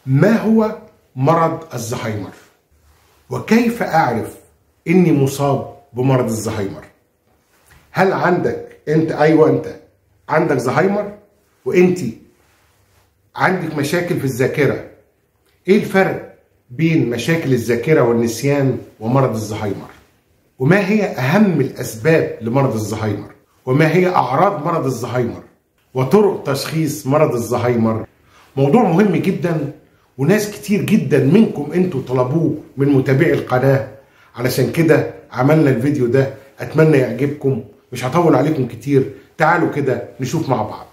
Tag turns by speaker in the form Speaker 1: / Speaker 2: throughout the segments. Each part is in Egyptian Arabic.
Speaker 1: ما هو مرض الزهايمر وكيف اعرف اني مصاب بمرض الزهايمر هل عندك انت ايوه انت عندك زهايمر وانت عندك مشاكل في الذاكره ايه الفرق بين مشاكل الذاكره والنسيان ومرض الزهايمر وما هي اهم الاسباب لمرض الزهايمر وما هي اعراض مرض الزهايمر وطرق تشخيص مرض الزهايمر موضوع مهم جدا وناس كتير جدا منكم انتوا طلبوه من متابعي القناه علشان كده عملنا الفيديو ده اتمنى يعجبكم مش هطول عليكم كتير تعالوا كده نشوف مع بعض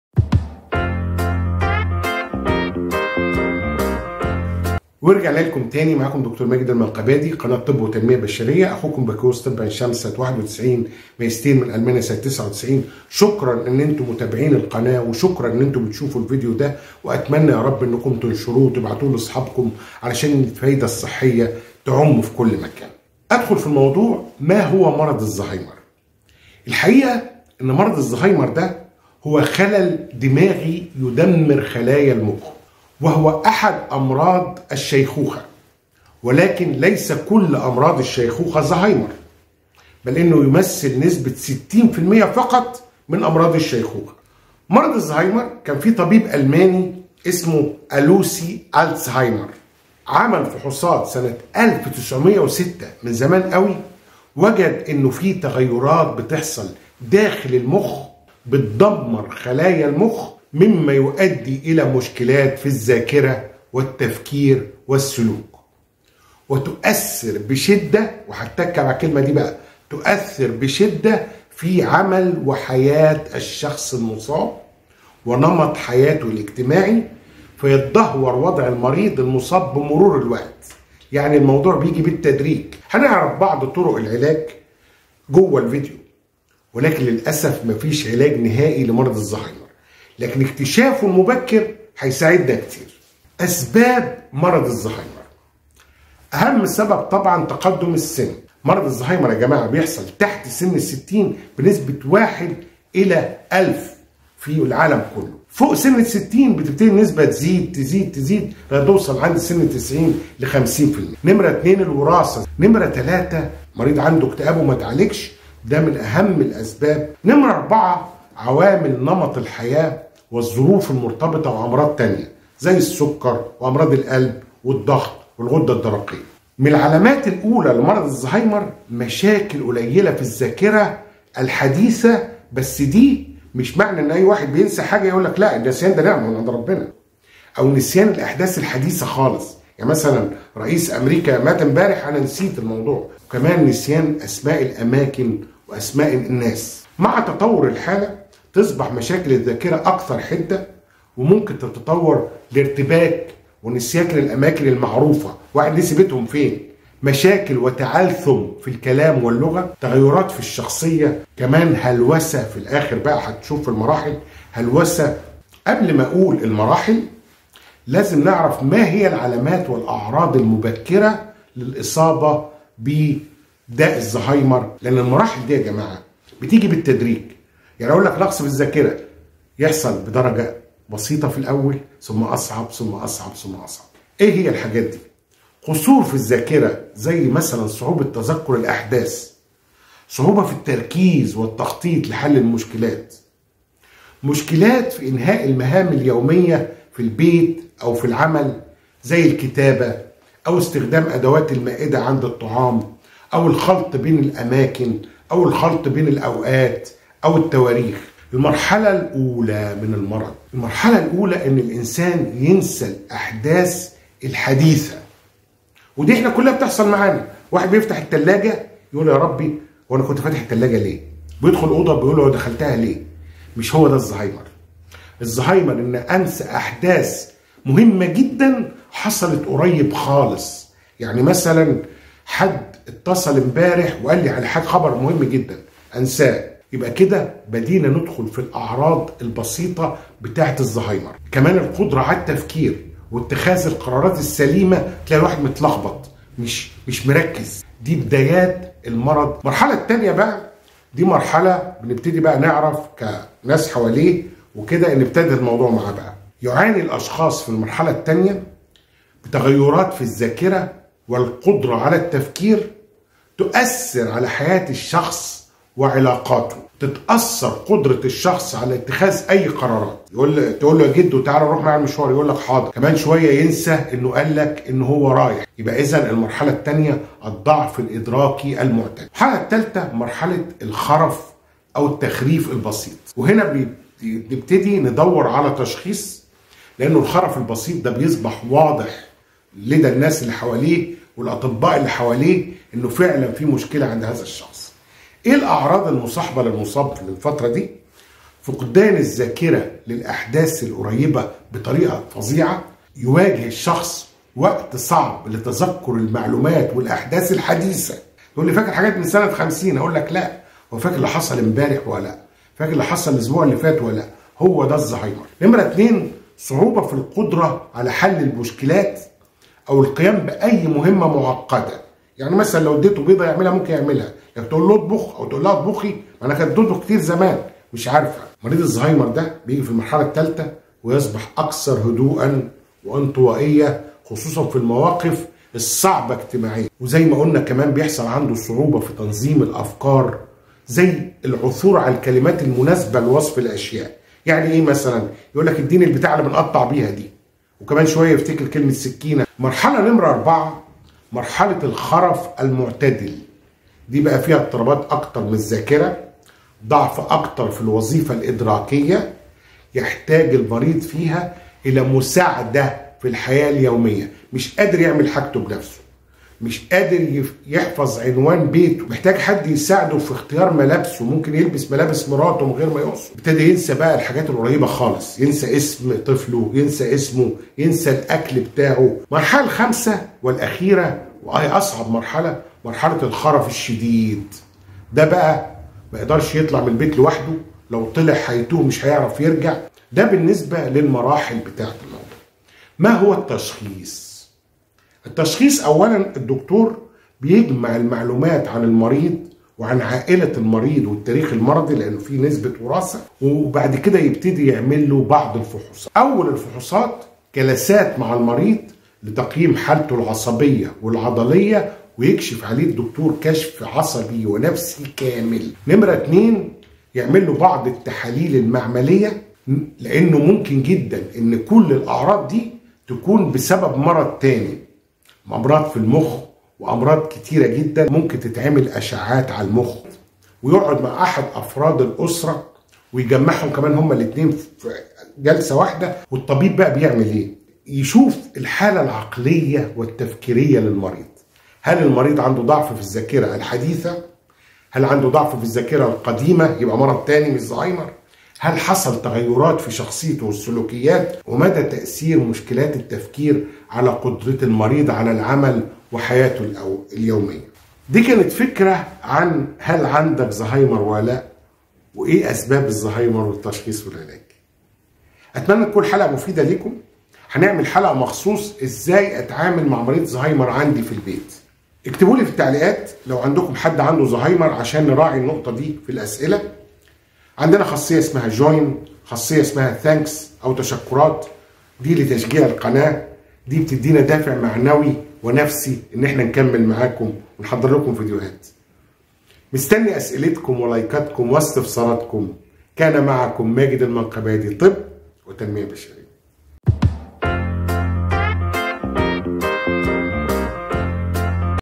Speaker 1: ورجعنا لكم تاني معاكم دكتور ماجد المنقبادي قناه طب وتنميه بشريه اخوكم بكالوريوس طب عين شمس سنه 91 ماجستير من المانيا سنه 99 شكرا ان انتم متابعين القناه وشكرا ان انتم بتشوفوا الفيديو ده واتمنى يا رب انكم تنشروه وتبعتوه لاصحابكم علشان الفايده الصحيه تعم في كل مكان. ادخل في الموضوع ما هو مرض الزهايمر؟ الحقيقه ان مرض الزهايمر ده هو خلل دماغي يدمر خلايا المخ وهو احد امراض الشيخوخه ولكن ليس كل امراض الشيخوخه زهايمر بل انه يمثل نسبه 60% فقط من امراض الشيخوخه مرض الزهايمر كان في طبيب الماني اسمه الوسي الزهايمر عمل فحوصات سنه 1906 من زمان قوي وجد انه في تغيرات بتحصل داخل المخ بتدمر خلايا المخ مما يؤدي الى مشكلات في الذاكره والتفكير والسلوك وتؤثر بشده وهتك على الكلمه دي بقى تؤثر بشده في عمل وحياه الشخص المصاب ونمط حياته الاجتماعي فيتدهور وضع المريض المصاب بمرور الوقت يعني الموضوع بيجي بالتدريج هنعرف بعض طرق العلاج جوه الفيديو ولكن للاسف مفيش علاج نهائي لمرض الزهايمر لكن اكتشافه المبكر هيساعدنا كتير اسباب مرض الزهايمر اهم سبب طبعا تقدم السن مرض الزهايمر يا جماعه بيحصل تحت سن الستين بنسبه واحد الى ألف في العالم كله فوق سن الستين بتبتدي النسبة تزيد تزيد تزيد لغاية توصل عند سن 90 ل 50% نمرة اتنين الوراثة نمرة ثلاثة مريض عنده اكتئاب وما تعالجش ده من أهم الأسباب نمرة أربعة عوامل نمط الحياة والظروف المرتبطة وأمراض تانية زي السكر وأمراض القلب والضغط والغدة الدرقية من العلامات الأولى لمرض الزهايمر مشاكل قليلة في الذاكرة الحديثة بس دي مش معنى ان اي واحد بينسى حاجه يقول لك لا النسيان ده نعمه من عند ربنا او نسيان الاحداث الحديثه خالص يعني مثلا رئيس امريكا مات امبارح انا نسيت الموضوع وكمان نسيان اسماء الاماكن واسماء الناس مع تطور الحاله تصبح مشاكل الذاكره اكثر حده وممكن تتطور لارتباك ونسيان للاماكن المعروفه واحد نسي بيتهم فين مشاكل وتعلثم في الكلام واللغة تغيرات في الشخصية كمان هلوسة في الآخر بقى هتشوف المراحل هلوسة قبل ما أقول المراحل لازم نعرف ما هي العلامات والأعراض المبكرة للإصابة بداء الزهايمر لأن المراحل دي يا جماعة بتيجي بالتدريج يعني أقول لك نقص في الذاكرة يحصل بدرجة بسيطة في الأول ثم أصعب ثم أصعب ثم أصعب إيه هي الحاجات دي؟ قصور في الذاكرة زي مثلا صعوبة تذكر الأحداث صعوبة في التركيز والتخطيط لحل المشكلات مشكلات في إنهاء المهام اليومية في البيت أو في العمل زي الكتابة أو استخدام أدوات المائدة عند الطعام أو الخلط بين الأماكن أو الخلط بين الأوقات أو التواريخ المرحلة الأولى من المرض المرحلة الأولى إن الإنسان ينسى الأحداث الحديثة ودي احنا كلها بتحصل معانا واحد بيفتح التلاجة يقول يا ربي وانا كنت فاتح التلاجة ليه بيدخل اوضه بيقول له دخلتها ليه مش هو ده الزهايمر الزهايمر ان انسى احداث مهمه جدا حصلت قريب خالص يعني مثلا حد اتصل امبارح وقال لي على حاجه خبر مهم جدا انساه يبقى كده بدينا ندخل في الاعراض البسيطه بتاعه الزهايمر كمان القدره على التفكير واتخاذ القرارات السليمه تلاقي الواحد متلخبط مش مش مركز دي بدايات المرض المرحله الثانيه بقى دي مرحله بنبتدي بقى نعرف كناس حواليه وكده ان ابتدى الموضوع معاه بقى يعاني الاشخاص في المرحله الثانيه بتغيرات في الذاكرة والقدرة على التفكير تؤثر على حياة الشخص وعلاقاته تتأثر قدرة الشخص على اتخاذ أي قرارات يقول له تقول له يا جدو تعالى نروح معايا المشوار يقول لك حاضر كمان شوية ينسى إنه قال لك إن هو رايح يبقى إذا المرحلة الثانية الضعف الإدراكي المعتدل المرحلة الثالثة مرحلة الخرف أو التخريف البسيط وهنا نبتدي ندور على تشخيص لأنه الخرف البسيط ده بيصبح واضح لدى الناس اللي حواليه والأطباء اللي حواليه إنه فعلا في مشكلة عند هذا الشخص ايه الاعراض المصاحبه للمصاب في الفتره دي فقدان الذاكره للاحداث القريبه بطريقه فظيعه يواجه الشخص وقت صعب لتذكر المعلومات والاحداث الحديثه تقول لي فاكر حاجات من سنه 50 اقول لك لا هو فاكر اللي حصل امبارح ولا لا فاكر اللي حصل الاسبوع اللي فات ولا لا هو ده الزهايمر نمره اتنين صعوبه في القدره على حل المشكلات او القيام باي مهمه معقده يعني مثلا لو اديته بيضه يعملها ممكن يعملها لو تقول له اطبخ او تقول لها اطبخي ما انا كانت بتطبخ كتير زمان مش عارفه مريض الزهايمر ده بيجي في المرحله الثالثه ويصبح اكثر هدوءا وانطوائيه خصوصا في المواقف الصعبه اجتماعيا وزي ما قلنا كمان بيحصل عنده صعوبه في تنظيم الافكار زي العثور على الكلمات المناسبه لوصف الاشياء يعني ايه مثلا يقول لك اديني البتاع اللي بنقطع بيها دي وكمان شويه يفتكر كلمه سكينه مرحله نمره اربعه مرحله الخرف المعتدل دي بقى فيها اضطرابات اكتر من الذاكره ضعف اكتر في الوظيفه الادراكيه يحتاج المريض فيها الى مساعده في الحياه اليوميه مش قادر يعمل حاجته بنفسه مش قادر يحفظ عنوان بيته محتاج حد يساعده في اختيار ملابسه ممكن يلبس ملابس مراته من غير ما يقصد ابتدى ينسى بقى الحاجات القريبه خالص ينسى اسم طفله ينسى اسمه ينسى الاكل بتاعه المرحله الخامسه والاخيره وهي اصعب مرحله مرحله الخرف الشديد ده بقى ما يقدرش يطلع من البيت لوحده لو طلع هيتوه مش هيعرف يرجع ده بالنسبه للمراحل بتاعه الموضوع ما هو التشخيص التشخيص اولا الدكتور بيجمع المعلومات عن المريض وعن عائلة المريض والتاريخ المرضي لأنه في نسبة وراثة وبعد كده يبتدي يعمل له بعض الفحوصات أول الفحوصات جلسات مع المريض لتقييم حالته العصبية والعضلية ويكشف عليه الدكتور كشف عصبي ونفسي كامل نمرة اتنين يعمل له بعض التحاليل المعملية لأنه ممكن جدا إن كل الأعراض دي تكون بسبب مرض تاني أمراض في المخ وأمراض كتيرة جدا ممكن تتعمل أشعات على المخ ويقعد مع أحد أفراد الأسرة ويجمعهم كمان هما الاتنين في جلسة واحدة والطبيب بقى بيعمل إيه؟ يشوف الحالة العقلية والتفكيرية للمريض هل المريض عنده ضعف في الذاكرة الحديثة؟ هل عنده ضعف في الذاكرة القديمة يبقى مرض تاني مش زهايمر؟ هل حصل تغيرات في شخصيته والسلوكيات؟ ومدى تأثير مشكلات التفكير على قدرة المريض على العمل وحياته اليومية؟ دي كانت فكرة عن هل عندك زهايمر ولا لا؟ وإيه أسباب الزهايمر والتشخيص والعلاج؟ أتمنى تكون حلقة مفيدة ليكم هنعمل حلقة مخصوص إزاي أتعامل مع مريض زهايمر عندي في البيت اكتبوا لي في التعليقات لو عندكم حد عنده زهايمر عشان نراعي النقطة دي في الأسئلة عندنا خاصية اسمها جوين خاصية اسمها ثانكس أو تشكرات دي لتشجيع القناة دي بتدينا دافع معنوي ونفسي إن احنا نكمل معاكم ونحضر لكم فيديوهات مستني أسئلتكم ولايكاتكم واستفساراتكم كان معكم ماجد المنقبادي طب وتنمية بشرية